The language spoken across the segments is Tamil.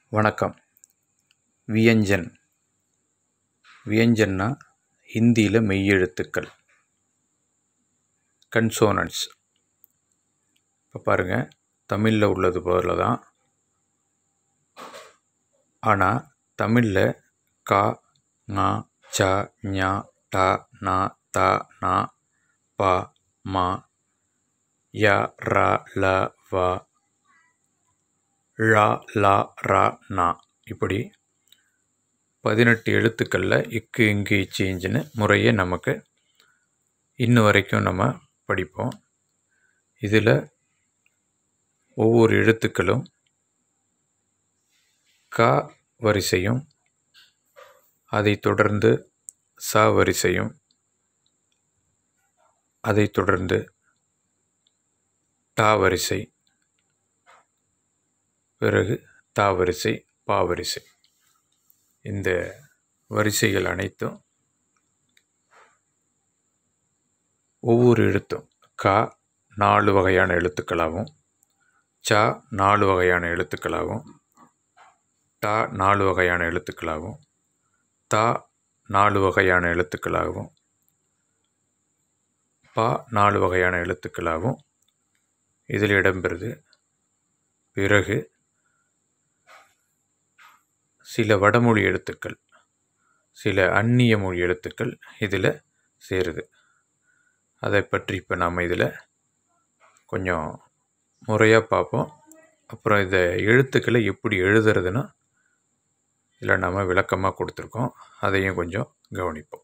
வணக்கம் வியஞ்சன் வியஞ்சன்னா ஹிந்தியில் மெய்யெழுத்துக்கள் கன்சோனன்ட்ஸ் இப்போ பாருங்கள் தமிழில் உள்ளது போல தான் ஆனால் தமிழில் கா ங ச ஞ ட ந த ந ப ம ய ர ல வ ழ ல ர ந இப்படி பதினெட்டு எழுத்துக்களில் இக்கு இங்கு இச்சு இஞ்சுன்னு முறையே நமக்கு இன்ன வரைக்கும் நம்ம படிப்போம் இதில் ஒவ்வொரு எழுத்துக்களும் க வரிசையும் அதைத் தொடர்ந்து ச வரிசையும் அதைத் தொடர்ந்து டா வரிசை பிறகு தா வரிசை பா வரிசை இந்த வரிசைகள் அனைத்தும் ஒவ்வொரு எழுத்தும் க நாலு வகையான எழுத்துக்களாகவும் ச நாலு வகையான எழுத்துக்களாகவும் ட நாலு வகையான எழுத்துக்களாகவும் த நாலு வகையான எழுத்துக்களாகவும் ப நாலு வகையான எழுத்துக்களாகவும் இதில் இடம்பெறுது பிறகு சில வடமொழி எழுத்துக்கள் சில அந்நிய மொழி எழுத்துக்கள் இதில் சேருது அதை பற்றி இப்போ நாம் இதில் கொஞ்சம் முறையாக பார்ப்போம் அப்புறம் இந்த எழுத்துக்களை எப்படி எழுதுறதுன்னு இதில் நம்ம விளக்கமாக கொடுத்துருக்கோம் அதையும் கொஞ்சம் கவனிப்போம்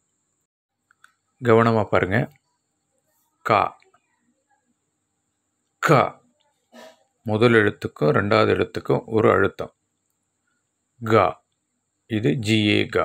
கவனமாக பாருங்கள் கா க முதல் எழுத்துக்கும் ரெண்டாவது எழுத்துக்கும் ஒரு அழுத்தம் கா இது ஜிஏ கா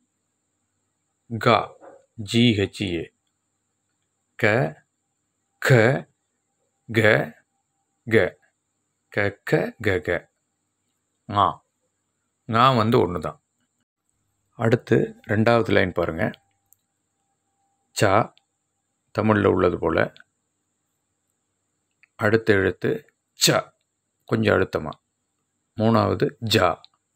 கா ஜிஹெச்ஏ க க க க க க க க ஙா ஞா வந்து ஒன்று தான் அடுத்து ரெண்டாவது லைன் பாருங்கள் சா தமிழில் உள்ளது போல் அடுத்த எழுத்து ச கொஞ்சம் அழுத்தமாக மூணாவது ஜா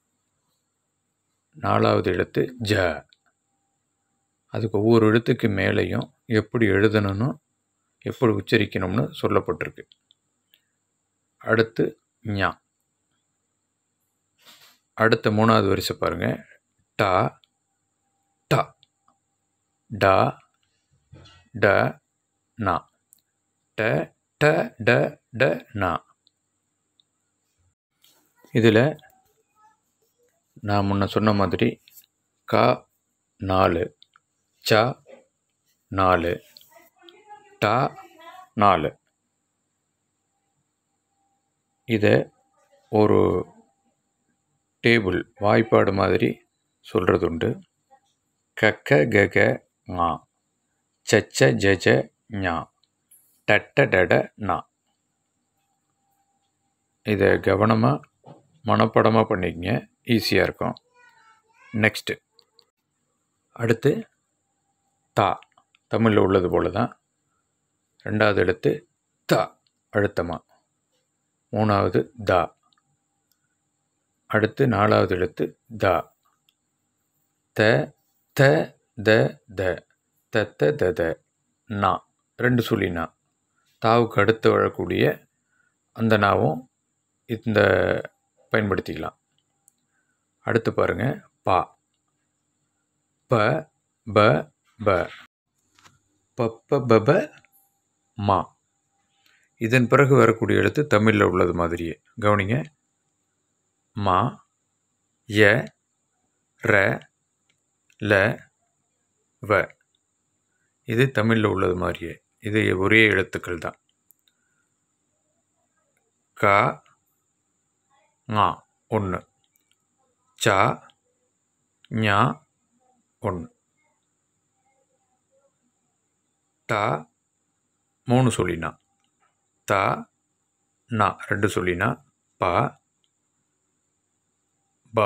நாலாவது எழுத்து ஜ அதுக்கு ஒவ்வொரு எழுத்துக்கு மேலேயும் எப்படி எழுதணும்னு எப்படி உச்சரிக்கணும்னு சொல்லப்பட்டிருக்கு அடுத்து ஞா அடுத்த மூணாவது வரிசை பாருங்கள் டா டா டா ட நா ட ட ட ட நா இதில் நான் முன்ன சொன்ன மாதிரி கா நாலு ச நாலு டா நாலு இதை ஒரு டேபிள் வாய்ப்பாடு மாதிரி சொல்கிறது உண்டு கக்க கக ஞா சச்ச ஜஜ ஞா டட்ட டட நா இதை கவனமாக மனப்படமாக பண்ணிக்கங்க ஈஸியாக இருக்கும் நெக்ஸ்ட்டு அடுத்து தா தமிழில் உள்ளது போல தான் ரெண்டாவது எழுத்து த அழுத்தமாக மூணாவது தா அடுத்து நாலாவது எழுத்து தா த த த த தத்த த த நா ரெண்டு சொல்லி நா தாவுக்கு அடுத்து வரக்கூடிய அந்த நாவும் இந்த பயன்படுத்திக்கலாம் அடுத்து பாருங்கள் பா ப ப ப பப்ப பப மா இதன் பிறகு வரக்கூடிய எழுத்து தமிழில் உள்ளது மாதிரியே கவனிங்க மா ய ர ல வ இது தமிழில் உள்ளது மாதிரியே இது ஒரே எழுத்துக்கள் தான் க ஙா ஒன்று ச ஞா ஒன்று ட மூணு சொல்லினா த நா ரெண்டு சொல்லினா ப ப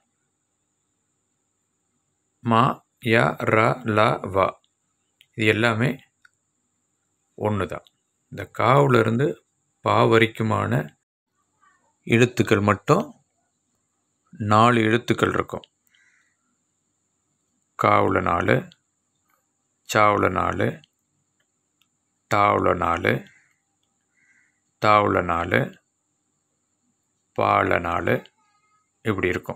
மா ய ர ல வ இது எல்லாமே ஒன்று தான் இந்த காவிலிருந்து பா வரைக்குமான எழுத்துக்கள் மட்டும் நாலு எழுத்துக்கள் இருக்கும் காவில் நாலு சாவில் நாலு டாவில் நாலு தாவில் நாலு பால நாலு இப்படி இருக்கும்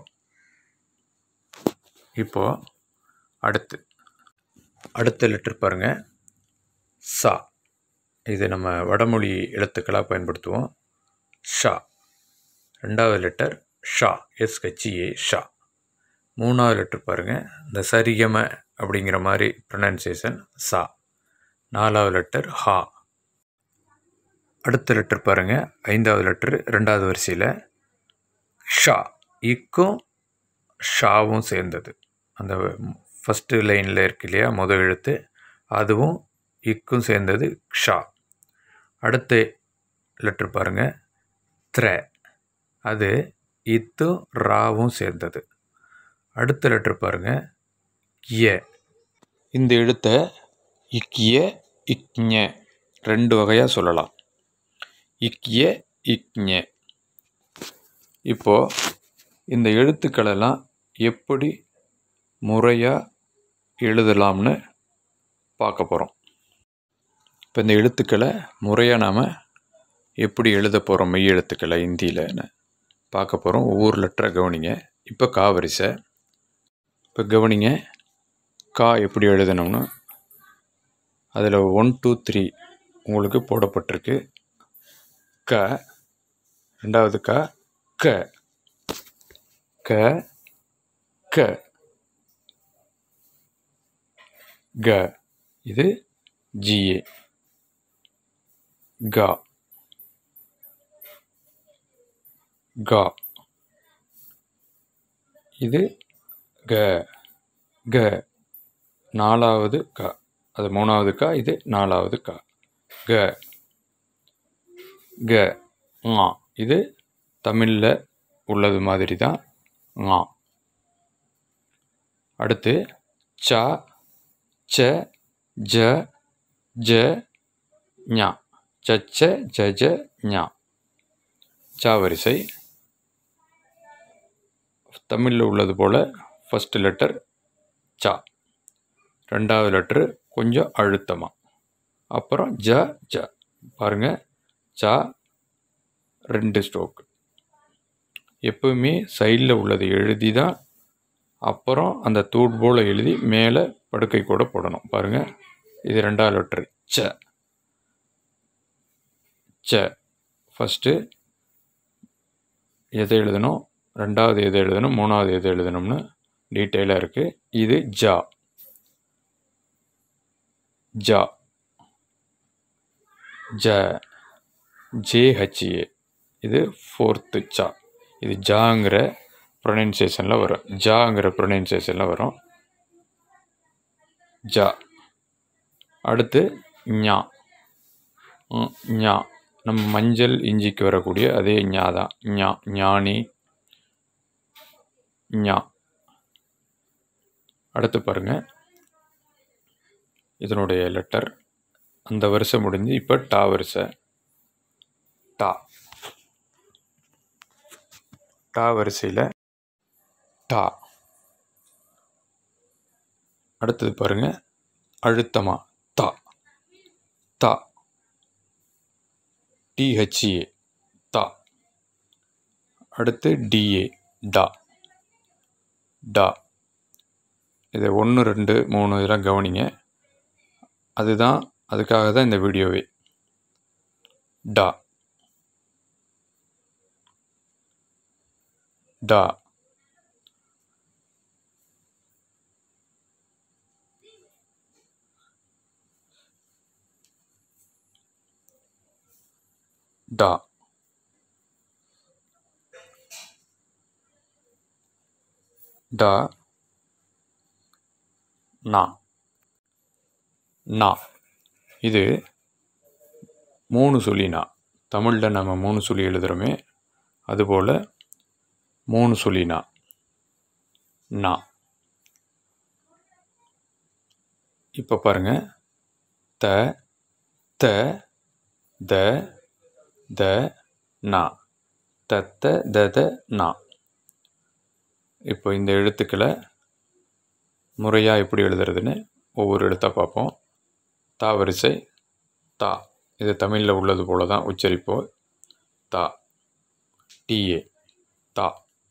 இப்போது அடுத்து அடுத்த லெட்டர் பாருங்கள் சா இது நம்ம வடமொழி எழுத்துக்களாக பயன்படுத்துவோம் ஷா ரெண்டாவது லெட்டர் ஷா எஸ்ஹெச்ஏ ஷா மூணாவது லெட்டர் பாருங்கள் இந்த சரிகம அப்படிங்கிற மாதிரி ப்ரொனன்சியேஷன் சா நாலாவது லெட்டர் ஹா அடுத்த லெட்டர் பாருங்கள் ஐந்தாவது லெட்டர் ரெண்டாவது வரிசையில் ஷா இக்கும் ஷாவும் சேர்ந்தது அந்த ஃபஸ்ட்டு லைனில் இருக்கு இல்லையா முதல் எழுத்து அதுவும் இக்கும் சேர்ந்தது ஷா அடுத்த லெட்டர் பாருங்கள் த்ர அது இத்தும் ராவும் சேர்ந்தது அடுத்த லெட்டர் பாருங்கள் எ இந்த எழுத்தை இக்கிய இக்ஞ ரெண்டு வகையாக சொல்லலாம் இக்கிய இக்ஞ இப்போது இந்த எழுத்துக்களெல்லாம் எப்படி முறையாக எழுதலாம்னு பார்க்க போகிறோம் இப்போ இந்த எழுத்துக்களை முறையாக நாம் எப்படி எழுத போகிறோம் மெய் எழுத்துக்களை இந்தியில்னு பார்க்க போகிறோம் ஒவ்வொரு லெட்டரை கவனிங்க இப்போ கா வரிசை இப்போ கவனிங்க கா எப்படி எழுதணும்னு அதில் ஒன் டூ த்ரீ உங்களுக்கு போடப்பட்டிருக்கு க ரெண்டாவது க க க க க இது ஜிஏ கா கா இது க க நாலாவது க அது மூணாவது கா இது நாலாவது கா க க ஙா இது தமிழில் உள்ளது மாதிரி தான் ஙா அடுத்து ச ச ஜ ஜ ஞா சச்ச ஜஜ ஞா சா வரிசை தமிழில் உள்ளது போல் ஃபஸ்ட்டு லெட்டர் சா ரெண்டாவது லெட்டரு கொஞ்சம் அழுத்தமாக அப்புறம் ஜ ஜ பாருங்கள் சா ரெண்டு ஸ்ட்ரோக்கு எப்பவுமே சைடில் உள்ளது எழுதி தான் அப்புறம் அந்த தூட் போல் எழுதி மேலே படுக்கை கூட போடணும் பாருங்கள் இது ரெண்டாவது லெட்டர் ச ச ஃபஸ்ட்டு எதை எழுதணும் ரெண்டாவது எது எழுதணும் மூணாவது எது எழுதணும்னு டீட்டெயிலாக இருக்குது இது ஜா ஜா ஜ ஜேஹெச்ஏ இது ஃபோர்த்து சா இது ஜாங்கிற ப்ரொனன்சியேஷனில் வரும் ஜாங்கிற ப்ரொனன்சியேஷனில் வரும் ஜா அடுத்து ஞா ம், ஞா நம்ம மஞ்சள் இஞ்சிக்கு வரக்கூடிய அதே ஞா தான் ஞா ஞானி ஞா அடுத்து பாருங்க இதனுடைய லெட்டர் அந்த வரிசை முடிஞ்சு இப்போ டா வரிசை டா டா வரிசையில் டா அடுத்தது பாருங்க அழுத்தமா தா தா டிஹெச்ஏ தா அடுத்து டிஏ டா டா இது ஒன்று ரெண்டு மூணு இதெல்லாம் கவனிங்க அதுதான் அதுக்காக தான் இந்த வீடியோவே டா டா டா டா நா நா இது மூணு சொல்லினா தமிழில் நம்ம மூணு சொல்லி எழுதுகிறோமே அதுபோல் மூணு சொல்லினா நா இப்போ பாருங்க த த த த நா தத்த த த நா இப்போ இந்த எழுத்துக்களை முறையாக எப்படி எழுதுறதுன்னு ஒவ்வொரு எழுத்தாக பார்ப்போம் தா வரிசை தா இது தமிழில் உள்ளது போல தான் உச்சரிப்போம் தா டிஏ தா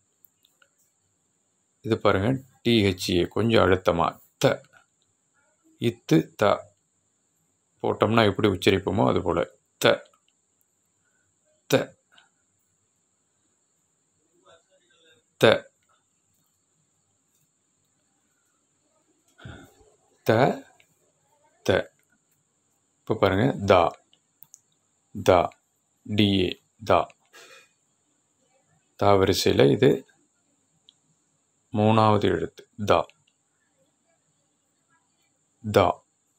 இது பாருங்கள் டிஹெச்ஏ கொஞ்சம் அழுத்தமாக த இத்து த போட்டோம்னா எப்படி உச்சரிப்போமோ அது போல் த த த த த இப்போ பாருங்கள் தா தா டிஏ தா தா வரிசையில் இது மூணாவது எழுத்து தா தா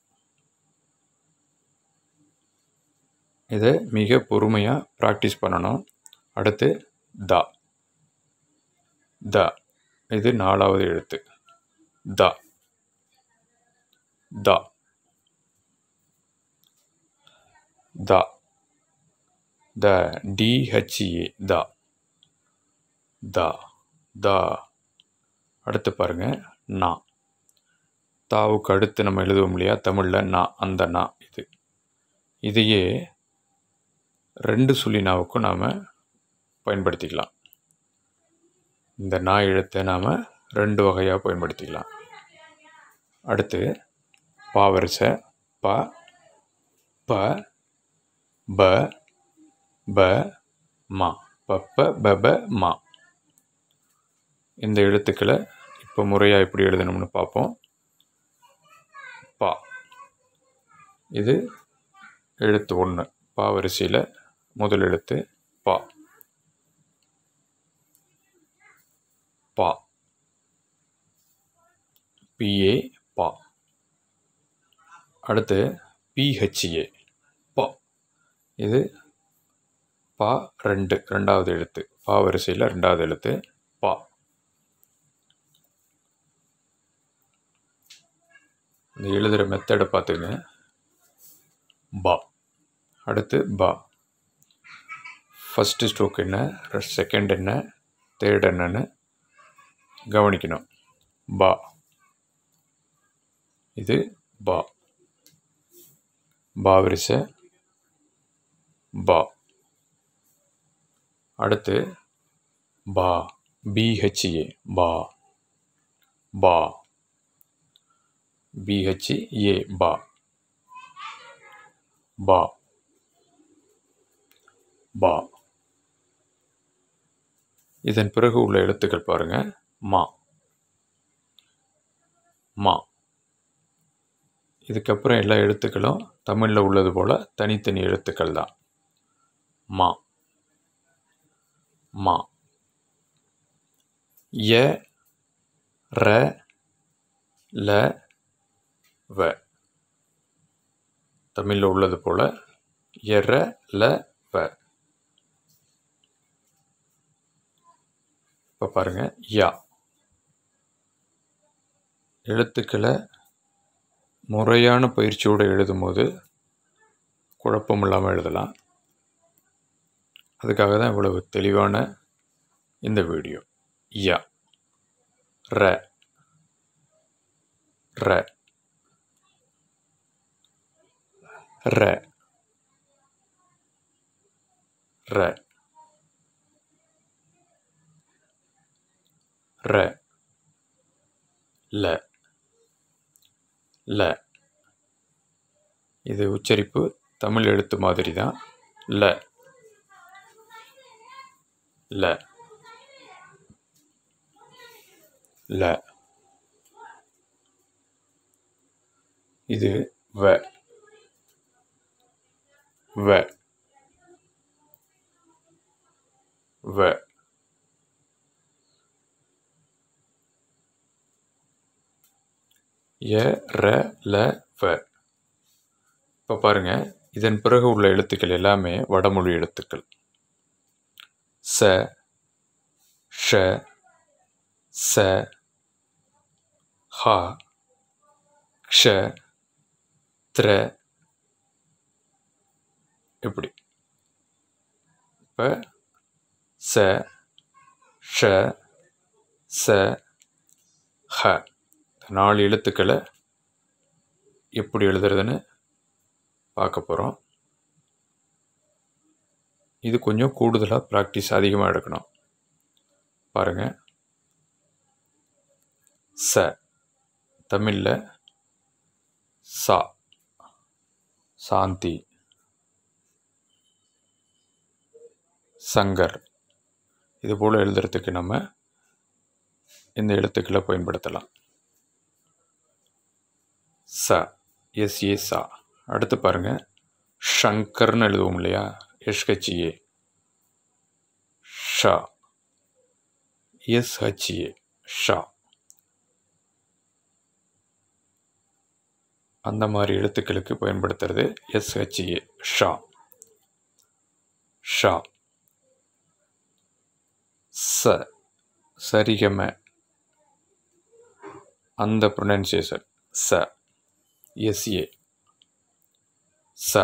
இதை மிக பொறுமையாக ப்ராக்டிஸ் பண்ணணும் அடுத்து தா த இது நாலாவது எழுத்து த த த த டிஹெச்ஏ த த த அடுத்து பாருங்க நா தாவுக்கு அடுத்து நம்ம எழுதுவோம் இல்லையா தமிழில் நா அந்த நா இது இதையே ரெண்டு சுழி நாவுக்கும் நாம் பயன்படுத்திக்கலாம் இந்த நா எழுத்தை நாம் ரெண்டு வகையாக பயன்படுத்திக்கலாம் அடுத்து பா வரிசை ப ப ப ப மா பப்ப பப மா இந்த எழுத்துக்களை இப்போ முறையாக எப்படி எழுதணும்னு பார்ப்போம் பா இது எழுத்து ஒன்று பா வரிசையில் முதல் எழுத்து பா பா பிஏ பா அடுத்து பிஹெச்ஏ பா இது பா ரெண்டு ரெண்டாவது எழுத்து பா வரிசையில் ரெண்டாவது எழுத்து பா இந்த எழுதுகிற மெத்தடை பார்த்துங்க பா அடுத்து பா ஃபஸ்ட்டு ஸ்ட்ரோக் என்ன செகண்ட் என்ன தேர்ட் என்னன்னு கவனிக்கணும் பா இது பா பா வரிசை பா அடுத்து பா பிஹெச்ஏ பா பா பிஹெச்ஏ பா பா பா இதன் பிறகு உள்ள எழுத்துக்கள் பாருங்க மா மா இதுக்கப்புறம் எல்லா எழுத்துக்களும் தமிழில் உள்ளது போல் தனித்தனி எழுத்துக்கள் தான் மா மா ய ர ல வ தமிழில் உள்ளது போல் எர ல வ இப்போ பாருங்கள் யா எழுத்துக்களை முறையான பயிற்சியோடு எழுதும்போது குழப்பம் இல்லாமல் எழுதலாம் அதுக்காக தான் இவ்வளவு தெளிவான இந்த வீடியோ யா ர ர ர ர ர ல ல இது உச்சரிப்பு தமிழ் எழுத்து மாதிரி தான் ல ல ல இது வ வ வ ய ர ல வ இப்போ பாருங்க இதன் பிறகு உள்ள எழுத்துக்கள் எல்லாமே வடமொழி எழுத்துக்கள் ச ஷ ச ஹ க்ஷ த்ர இப்படி இப்போ ச ஷ ச ஹ இந்த நாலு எழுத்துக்களை எப்படி எழுதுறதுன்னு பார்க்க போகிறோம் இது கொஞ்சம் கூடுதலாக ப்ராக்டிஸ் அதிகமாக எடுக்கணும் பாருங்கள் ச தமிழில் சா சாந்தி சங்கர் இது போல் எழுதுறதுக்கு நம்ம இந்த எழுத்துக்களை பயன்படுத்தலாம் ச எஸ்ஏ சா அடுத்து பாருங்கள் ஷங்கர்னு எழுதுவோம் இல்லையா எஷ்ஹெச்ஏ ஷா எஸ்ஹெச்ஏ ஷா அந்த மாதிரி எழுத்துக்களுக்கு பயன்படுத்துறது எஸ்ஹெச்ஏ ஷா ஷா ச சரிகம அந்த ப்ரொனன்சியேஷன் ச எஸ்ஏ ச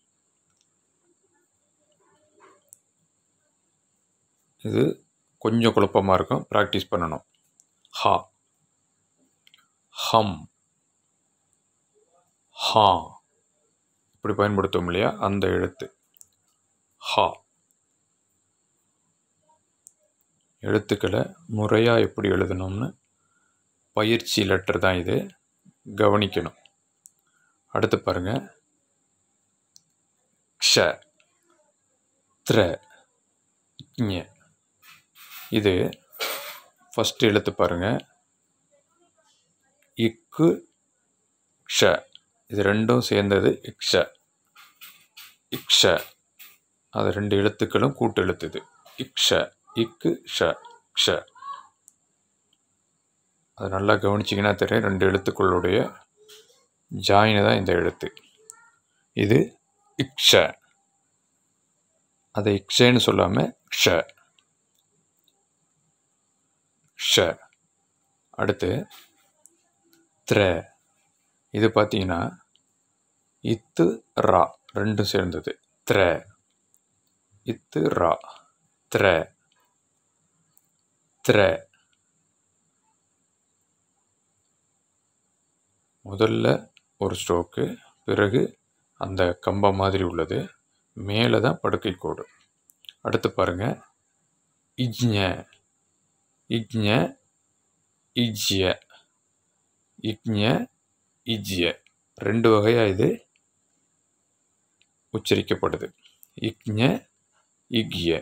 இது கொஞ்சம் குழப்பமாக இருக்கும் ப்ராக்டிஸ் பண்ணணும் ஹா ஹம் ஹா இப்படி பயன்படுத்துவோம் இல்லையா அந்த எழுத்து ஹா எழுத்துக்களை முறையாக எப்படி எழுதணும்னு பயிற்சி லெட்டர் தான் இது கவனிக்கணும் அடுத்து பாருங்க க்ஷ த்ர ஞ இது ஃபஸ்ட்டு எழுத்து பாருங்க இக்கு க்ஷ இது ரெண்டும் சேர்ந்தது இக்ஷ இக்ஷ அது ரெண்டு எழுத்துக்களும் கூட்டு எழுத்துது இக்ஷ இக்கு ஷ க்ஷ அது நல்லா கவனிச்சிங்கன்னா தெரியும் ரெண்டு எழுத்துக்களுடைய ஜாயின் தான் இந்த எழுத்து இது இக்ஷ அதை இக்ஷன்னு சொல்லாமல் க்ஷ ஷ அடுத்து த்ர இது பார்த்தீங்கன்னா இத்து ரா ரெண்டும் சேர்ந்தது த்ர இத்து ரா த்ர த்ர முதல்ல ஒரு ஸ்ட்ரோக்கு பிறகு அந்த கம்பம் மாதிரி உள்ளது மேலே தான் படுக்கை கோடு அடுத்து பாருங்க இஜ்ஞ இஜ்ஞ இஜ்ய இஜ்ஞ இஜ்ய ரெண்டு வகையாக இது உச்சரிக்கப்படுது இக்ஞ இக்ய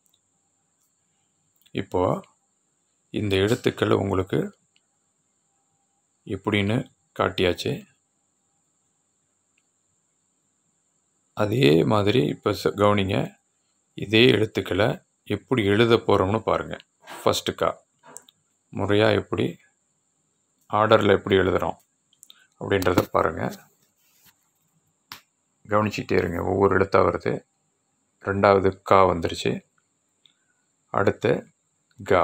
இப்போ இந்த எழுத்துக்கள் உங்களுக்கு எப்படின்னு காட்டியாச்சு அதே மாதிரி இப்போ ச- கவனிங்க இதே எழுத்துக்களை எப்படி எழுத போகிறோம்னு பாருங்கள் ஃபஸ்ட்டு கா முறையாக எப்படி ஆர்டரில் எப்படி எழுதுகிறோம் அப்படின்றத பாருங்கள் கவனிச்சிட்டே இருங்க ஒவ்வொரு எழுத்தாக வருது ரெண்டாவது கா வந்துருச்சு அடுத்து கா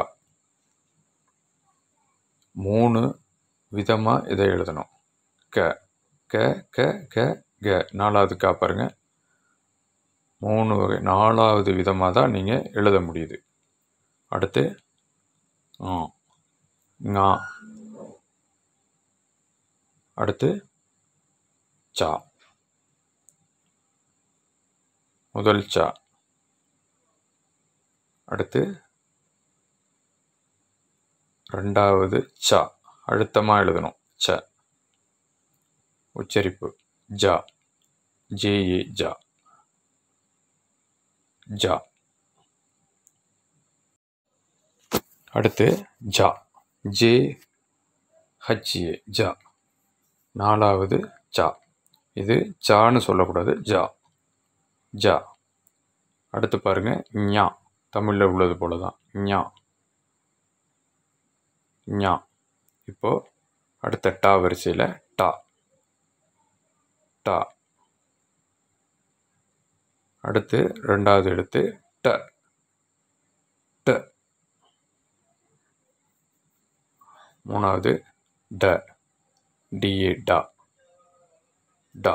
மூணு விதமாக இதை எழுதணும் க க க க க நாலாவது கா பாருங்க மூணு வகை நாலாவது விதமாக தான் நீங்கள் எழுத முடியுது அடுத்து ஆ ஙா அடுத்து சா முதல் சா அடுத்து ரெண்டாவது சா அழுத்தமாக எழுதணும் ச உச்சரிப்பு ஜா ஜேஏ ஜா ஜா அடுத்து ஜா ஜே ஹச்ஏ ஜா நாலாவது சா இது சான்னு சொல்லக்கூடாது ஜா ஜா அடுத்து பாருங்க ஞா தமிழில் உள்ளது போல தான் ஞா ஞா இப்போ அடுத்த டா வரிசையில் டா டா அடுத்து ரெண்டாவது எழுத்து ட ட மூணாவது ட டிஏ டா டா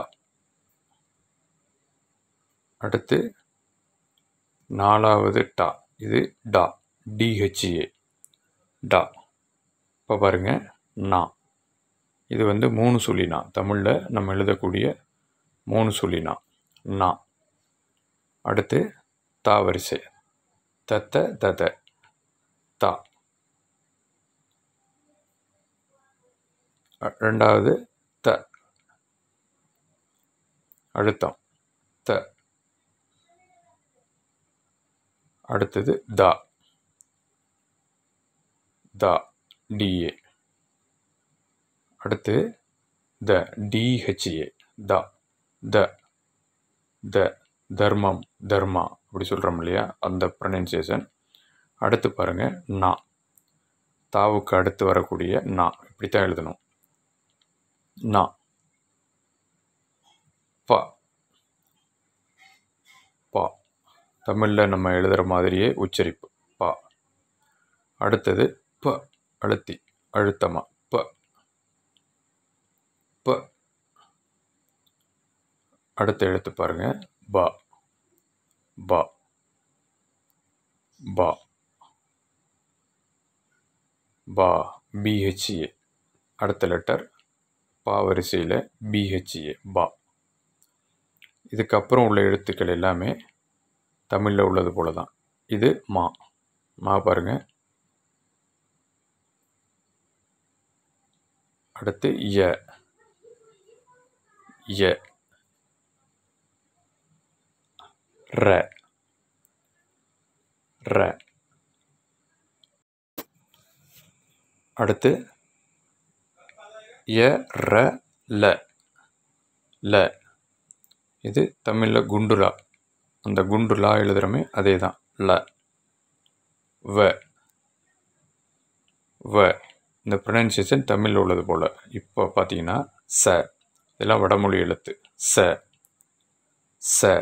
அடுத்து நாலாவது டா இது டா டிஹெச்ஏ டா இப்போ பாருங்கள் நா இது வந்து மூணு சொல்லினா தமிழில் நம்ம எழுதக்கூடிய மூணு சொல்லினா நா அடுத்து தா வரிசை தத்த தத தா அ- ரெண்டாவது த அழுத்தம் த அடுத்தது தா தா டிஏ அடுத்து த டிஹெச்ஏ த த த தர்மம் தர்மா அப்படி சொல்கிறோம் இல்லையா அந்த ப்ரொனன்சியேஷன் அடுத்து பாருங்கள் நா தாவுக்கு அடுத்து வரக்கூடிய நா இப்படி தான் எழுதணும் நா ப பா தமிழில் நம்ம எழுதுகிற மாதிரியே உச்சரிப்பு பா அடுத்தது ப அழுத்தி அழுத்தமா ப ப அடுத்த எழுத்து பாருங்க பா பா பா பா பிஹெச்ஏ அடுத்த லெட்டர் பா வரிசையில் பிஹெச்ஏ பா இதுக்கப்புறம் உள்ள எழுத்துக்கள் எல்லாமே தமிழில் உள்ளது போல தான் இது மா மா பாருங்க அடுத்து ய ய ர ர அடுத்து ய ர ல ல இது தமிழில் குண்டுலா அந்த குண்டுலா எழுதுகிறோமே அதே தான் ல வ வ இந்த ப்ரொனன்சியேஷன் தமிழில் உள்ளது போல் இப்போ பார்த்தீங்கன்னா ச இதெல்லாம் வடமொழி எழுத்து ச ச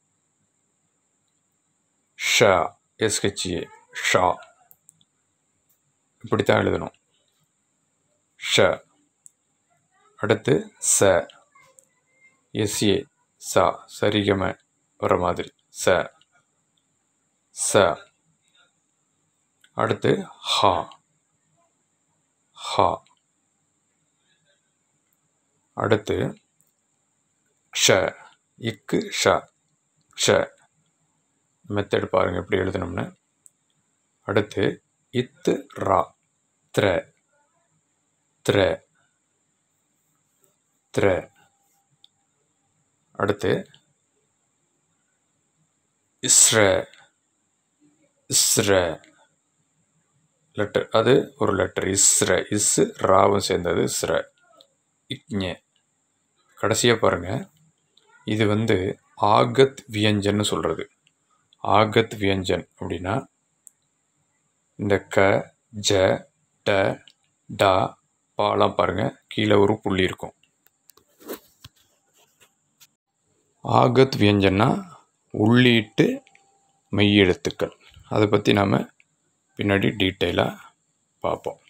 ஷ எஸ்ஹெச்ஏ ஷா இப்படி தான் எழுதணும் ஷ அடுத்து ச எஸ்ஏ சா சரிகம வர மாதிரி ச ச அடுத்து ஹா ஹா அடுத்து ஷ இக்கு ஷ ஷ மெத்தட் பாருங்கள் எப்படி எழுதணும்னு அடுத்து இத்து ரா த்ர த்ர த்ர அடுத்து இஸ்ர இஸ்ர லெட்டர் அது ஒரு லெட்டர் இஸ்ர இஸ் ராவும் சேர்ந்தது இஸ்ர இக்ஞ கடைசியாக பாருங்கள் இது வந்து ஆகத் வியஞ்சன்னு சொல்கிறது ஆகத் வியஞ்சன் அப்படின்னா இந்த க ஜ ட டா பாலாம் பாருங்கள் கீழே ஒரு புள்ளி இருக்கும் ஆகத் வியஞ்சன்னா உள்ளீட்டு மெய்யெழுத்துக்கள் அதை பற்றி நாம் பின்னாடி டீட்டெயிலாக பார்ப்போம்